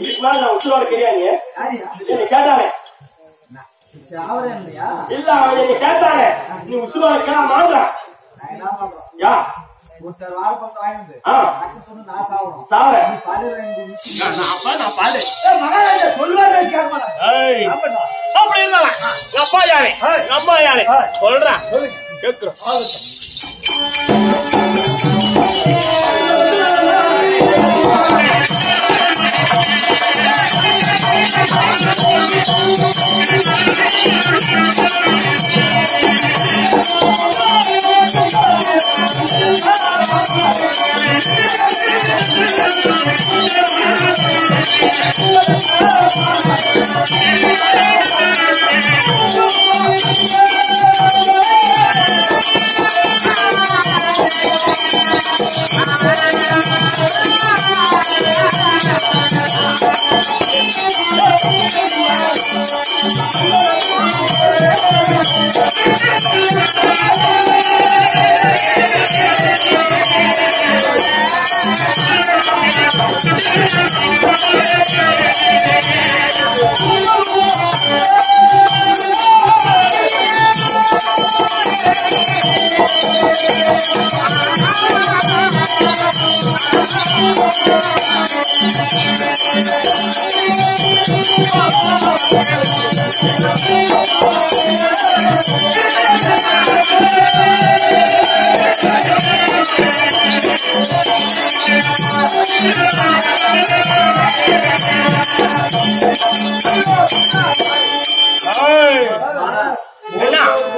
இதுக்கு மேல நான் உசுரோட கிரியா நீ யாரியா? என்னை கேட்டானே சாவரேன் இல்லையா? இல்ல அவன் என்னை கேட்டானே நீ உசுரோட கிரா மாட்டான் நான் என்ன பண்றோம்? யா ஒருத்தர் வாழைப்பழத்தை வாங்கிட்டு வந்து, ஆ accept பண்ணி நான் சாவணும். சாவறேன் நீ பாரு ரெண்டு நிமிஷம். நான் நான் அப்பா நான் பாடு ஏய், மகாராஜா, சொல்லுவா பேசிக்காக மாட்டான். ஏய் சாப்பிடலாம். அப்படி இருந்தாலும் எங்க அப்பா யாரு எங்க அம்மா யாரு சொல்றேன் சொல்லுங்க. கேக்குறோம் ஏய், என்ன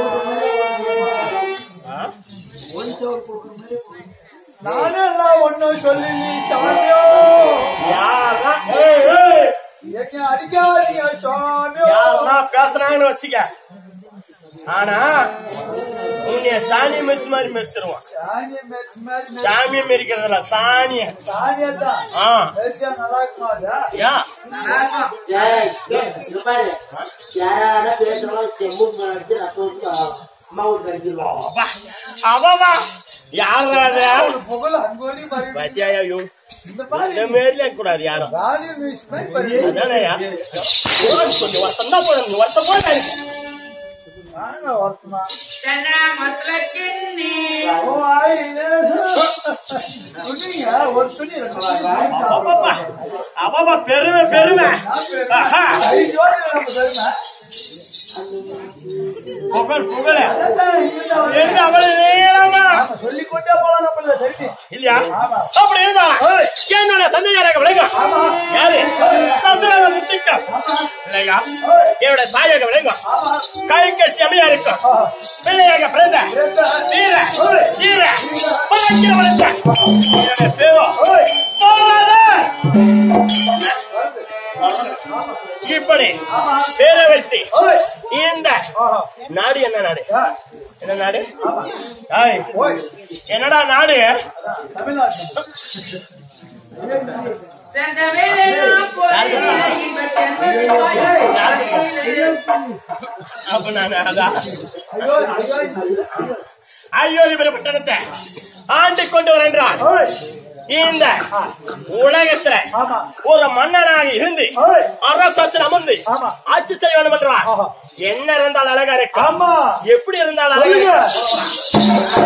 நானே எல்லாம் ஒண்ணும் சொல்லி சாமியோ யாரா ஏய் ஏய் எங்க அடிக்காதீங்க சாமியோ யாருன்னா பேசுறாங்கன்னு வச்சுக்க ஆனா உன்னைய சாணி மெரிச்சு மாதிரி மெரிச்சிருவான் சாணிய மெரிச்சு மாதிரி மெரிச்சு- சாமியை மெரிக்கிறதுல சாணிய சாணியை தான் ஆ மெரிச்சா நல்லா இருக்குமா அது? யா ஏய், ஏய், இங்க பாரு. யாராவது பேசுறவங்க செம்பு அடிச்சு ரத்தம் ஊத்தி, அம்மா வீட்டுக்கு அடிச்சிருவாங்க அப்பா, அவவா யாரா அது ஒரு புகழ் அங்கோலி மாதிரி பத்தியாயா யோ இந்த மாதிரி இந்த மாரில கூடாது யாரும் ராணி மிஸ் மாதிரி பாரு. அதானயா கொஞ்சம் வருத்தம் தான் போதும் வருத்தம் போது வாங்க, வருத்தமா. தென்னை மரத்துல கிண்ணி. ஓ, ஆய், இது. துணிங்க, ஒரு துணி ரெண்டு துணி வாங்கி அப்பப்பா சாப்பிடுங்க. அவப்பா பெருமை பெருமை ஆஹா, ஐயோடி நம்ம பெருமை. புகழ் புகழ அதான் இங்கிருந்து அவரு- என்ன அவ்வளவு நீளமா ஆமா, சொல்லிக்கொண்டே போலாம் நம்மள தெரியும் இல்லையா அப்படி இருந்தா என்னோட தந்தையாராக விளைங்க யாரு தசரத முத்திக்க இல்லையா என்னோட தாயாக விளைங்க கைக்கு செமையா இருக்கும் பிள்ளையாக பிறந்த வீர வீர பறக்கிற வளர்ந்த என்னுடைய பேரோ போராத இப்படி பேரை வைத்து இந்த நாடு என்ன நாடு என்ன நாடு ஆய் ஓய் என்னடா நாடு தமிழ்நாடு செந்தமிழினா பொறியில இன்பத் தென்பது வாயிலே. அப்ப நான் அதான் ஐயோ ஐயோ ஐயோ. அயோத்திபுர பட்டணத்தை ஆண்டு கொண்டு வருகின்றான் ஓய் இந்த உலகத்துல ஆமா ஒரு மன்னனாக இருந்து ஓய் அரசாட்சி அமர்ந்து ஆமா. ஆட்சி செய்ய வேண்டும் என்றான் ஆஹா. என்ன இருந்தால் அழகா இருக்கு ஆமா எப்படி இருந்தால் அழகா சொல்லுங்க இருக்கு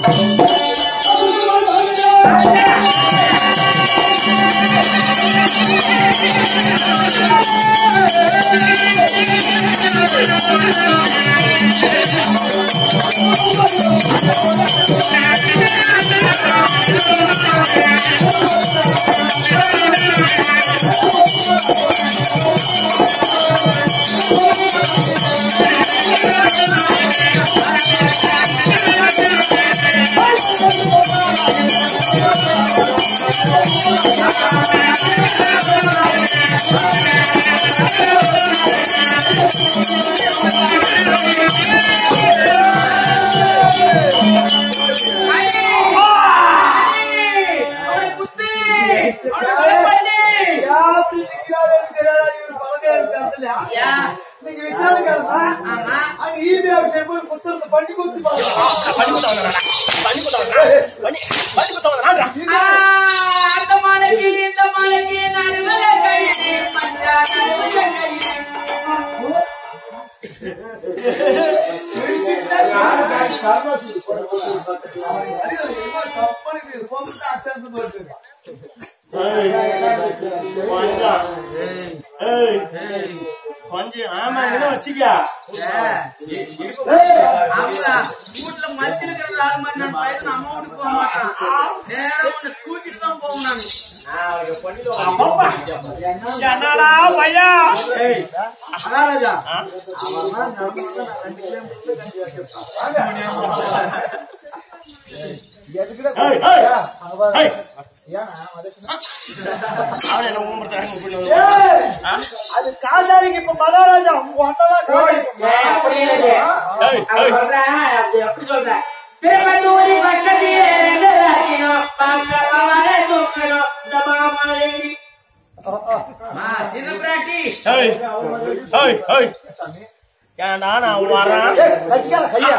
அவனை குத்து. அவனை கொலை பண்ணு. யாரு நிக்கிறாரு தெரியாது இவர் பழக்கம் இருக்கு அதுல யா. இன்னைக்கு விசாரிக்காதமா ஆமா. அங்க ஈபி அபிஷேகம் போய் புத்தகத்தை பண்ணி கொடுத்து பாருங்க பண்ணி கொடுத்தவன் நானா? பண்ணி கொடுத்தவன் நானா? பண்ணி பண்ணி கொடுத்தவன் நானா? ஆ, அந்த மாலைக்கு இந்த மாலைக்கு நடுவுல கை கொஞ்சம் ஏய், கொஞ்சம் ஆமா என்ன வச்சுக்க அவங்க வீட்டுல மத்தியில இருக்கிற ஆள் மாதிரி நான் பையன் அம்மா வீட்டுக்கு போக மாட்டான் நேரம் உன்னை தூக்கிட்டு தான் போகும் நான் அப்பப்பா. என்னடா பையா ஏய், மகாராஜா அவன் நம்ம நான் ரெண்டு கிலோமீட்டர் கஞ்சி வைக்கிறேன் எதுக்குடா ஏய், ஏய். கூப்பிட்டியா? அங்க பாரு. ஏய். ஏன்னா, அதை சொன்னா- அவன் என்ன ஊம்புறதுக்காக ஏய், அது காதாலிக்கு இப்ப மகாராஜா உங்க அண்ணன் காதாலி ஏன் அப்படி இல்லை? ஏய், அவன் ஏய். சொல்றேன், அது எப்படி சொல்றேன்? திருப்பத்தூரின் பக்கத்திலே ரெண்டு ராட்டினம், பக்கமாலே தூக்கணும், இந்த மாமலை. சின்ன பிராட்டி ஏய், ஏய், ஏய். ஏன்டா நான் வரேன் ஏய், கட்டிக்கார கையா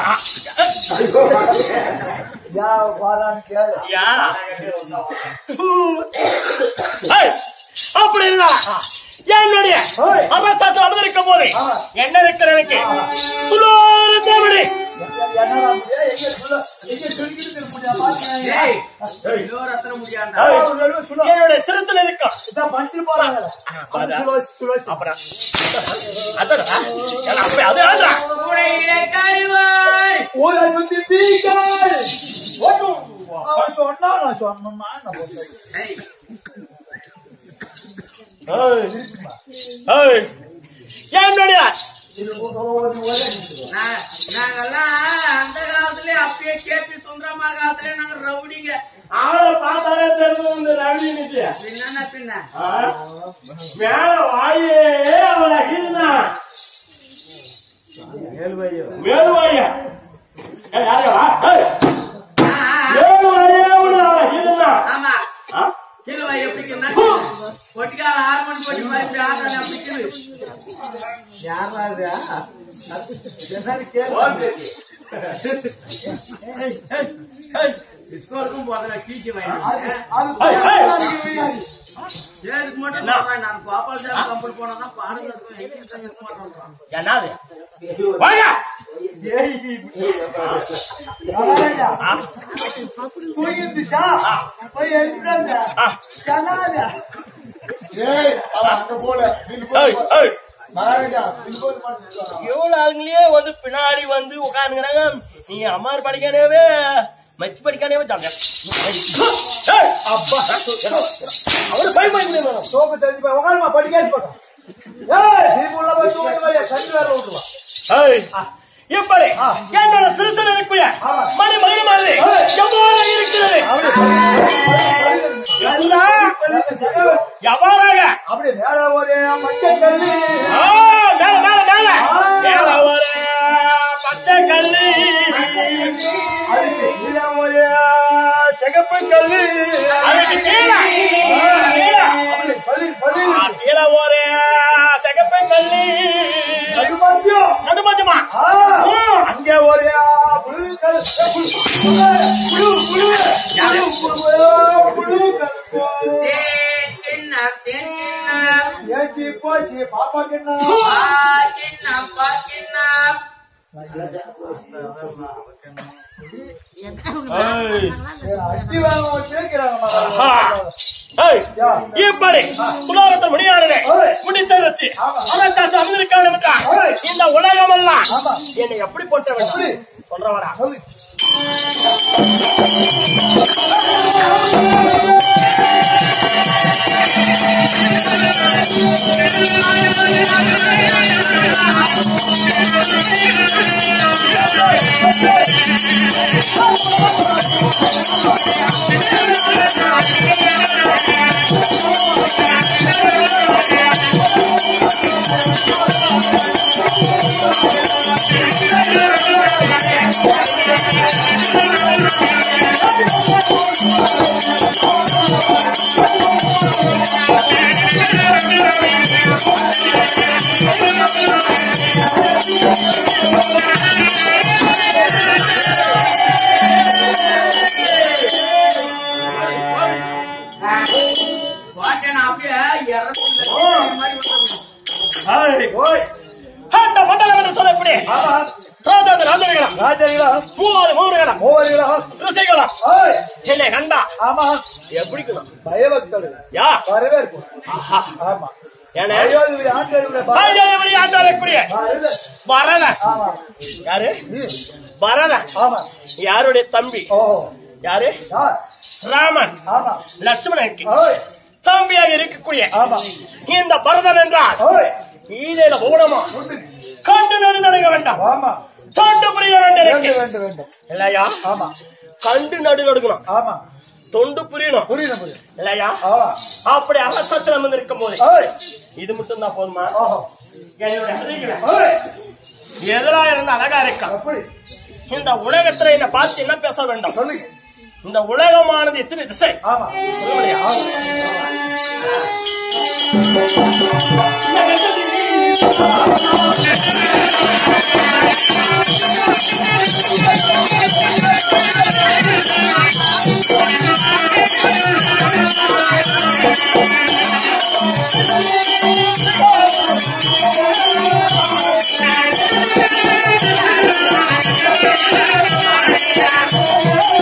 யா வாரான்னு கேளு யா தூ. ஏய், அப்படி இருந்தா என்னுடைய ஏய். அமர்த்தாத்து அமர்ந்திருக்கும் போது ஆ. என்ன இருக்கிற எனக்கு சுலோர தேவடி என்னடா முடியா எங்க சொல்ல எங்க சொல்லிக்கிட்டு இருக்க முடியாமா ஏய் இன்னொரு அத்தனை முடியாண்டா ஏய். சொல்ல என்னுடைய சிரத்துல இருக்கும் இதான் பஞ்சு போறாங்க பாதா. சுலோசி சுலோசி அப்புறம் அதடா ஏன்னா அப்படி அது ஆடுறா கூடையில கருவாய் ஊரை சுத்தி பீக்காய் அவன் சொன்னா நான் சொன்னா நான் போட்டேன். ஏய் ஏய். ஏய். என்னுடைய இது ஒரு- ஒரு- ஒரு நிமிஷம். நா- நாங்கெல்லாம் அந்த காலத்துல அப்பயே கேபி சுந்தரமா காலத்துல நாங்க ரவுடிங்க அவளை பார்த்தாலே தெரியும் இந்த ரவி நிதி பின்ன பின்ன மேல வாயே அவளை இருந்தான் மேல் வாய யாரையா ஆ, ஆ, மேல் வாயே அவளை இருந்தான் ஆமா கீழே எப்படி பொட்டிக்கார ஆறு மணி போட்டி மாதிரி ஆடுறாங்க அப்படி யாரா இது? என்னன்னு கேளு. டிஸ்கோருக்கும் போதும் கீழ்ச்சி அது- வாங்கி அது ஏய், ஏய். பாருங்க, வியாதி. ஏதுக்கு மட்டும் சொல்றேன் நான் கோபால் சார் கம்பெனி போனா பாடுங்கிறதுக்கும் எங்களுக்கு தான் இருக்க மாட்டோம் என்னது வாங்க மகாராஜா, தூங்கிருந்துச்சா? போய் எழுப்பிடாத. சொல்லாத. ஏய், அவன் அங்க போல. நில்லு போய் ஏய், ஏய். மகாராஜா, நில்லு போய் பாரு. எவ்வளவு ஆளுங்களே வந்து பின்னாடி வந்து உட்காந்துக்கிறாங்க நீ அம்மார் படிக்கானவே மச்சு படிக்கானவே ஜாங்க அப்பா அவரு பயமா சோப்பு தெரிஞ்சு போய் உட்காருமா, படிக்காச்சு போட்டோம். ஏய், நீ உள்ள போய் தூங்கி வரையா, கண்ணு வேற விட்டுருவான். ஏய், இப்படி என்னோட சிறுத்தல் இருக்குய மணி மணி மாதிரி எவ்வாறு இருக்கிறது எல்லாம் எவ்வாறாக அப்படி மேல ஒரு பச்சை கல்லு ஆ, மேல மேல மேல மேல ஒரு பச்சை கல்லு அதுக்கு கீழே ஒரு சிகப்பு கல்லு அதுக்கு கீழே கீழே அப்படி பளி பளி ஆ, கீழே ஒரு சிகப்பு கல்லு அது மத்தியம் நடுமதியமா ஆ, அங்க ஒரு புழு கல்லு புழு புழு புழு கல்லு தேன் கிண்ணம் தேன் கிண்ணம் ஏச்சி போசி பாப்பா கிண்ணா பா கிண்ணம் பா கிண்ணம் அட்டி வாங்க சேர்க்கிறாங்க ஆ. ஏய், இப்படி சுலாரத்த முடியாதே முடித்ததச்சு அனைத்தாச்சு அமிர்காலம் என்றால் இந்த உலகமெல்லாம் ஆமா. என்னை எப்படி போட்ட எப்படி? சொல்றவரா சொல்லு கோட்டை அப்படியே இறந்து மாதிரி வந்துடணும். ஏய், ஓய். அந்த மண்டலம் என்று சொல்லக்கூடிய ராஜாதி ராஜர்களா ராஜர்களா மூவாது மூவர்களா மூவர்களா ரிசைகளா ஓய் என்னை கண்டா ஆமா எப்படிக்கணும் பயபக்தர்கள் யா வரவேற்பு ஆஹா ஆமா ஏன்னா அயோத்தி ஆண்டவருடைய ப- பைரவரி ஆண்டவரக்கூடிய வரவேற்பு. பரதன் ஆமா யாரு நீ பரதன் ஆமா யாருடைய தம்பி ஓ யாரு யார் ராமன் ஆமா லட்சுமணனுக்கு ஓய் தம்பியாக இருக்கக்கூடிய ஆமா இந்த பரதன் என்றால் ஓய் ஈழ ஊனமா உண்டு. கண்டு நடு நடக்க வேண்டாம் ஆமா தொண்டு புரிய வேண்டிய வேண்டும் வேண்டும் வேண்டும் இல்லையா ஆமா கண்டு நடு நடுக்கணும் ஆமா தொண்டு புரியணும் புரியுது புரியுது இல்லையா ஆமா அப்படி அரசத்தில் வந்து இருக்கும் போது ஓய் இது மட்டும் தான் போதுமா ஓஹோ என்னுடைய அருகில ஓய் எதிரா இருந்த அழகா இருக்கா எப்படி இந்த உலகத்துல என்ன பார்த்து என்ன பேச வேண்டாம் சொல்லுங்க இந்த உலகமானது எத்தனை திசை ஆமா சொல்ல முடியா? இந்த கட்டத்தில் ஆ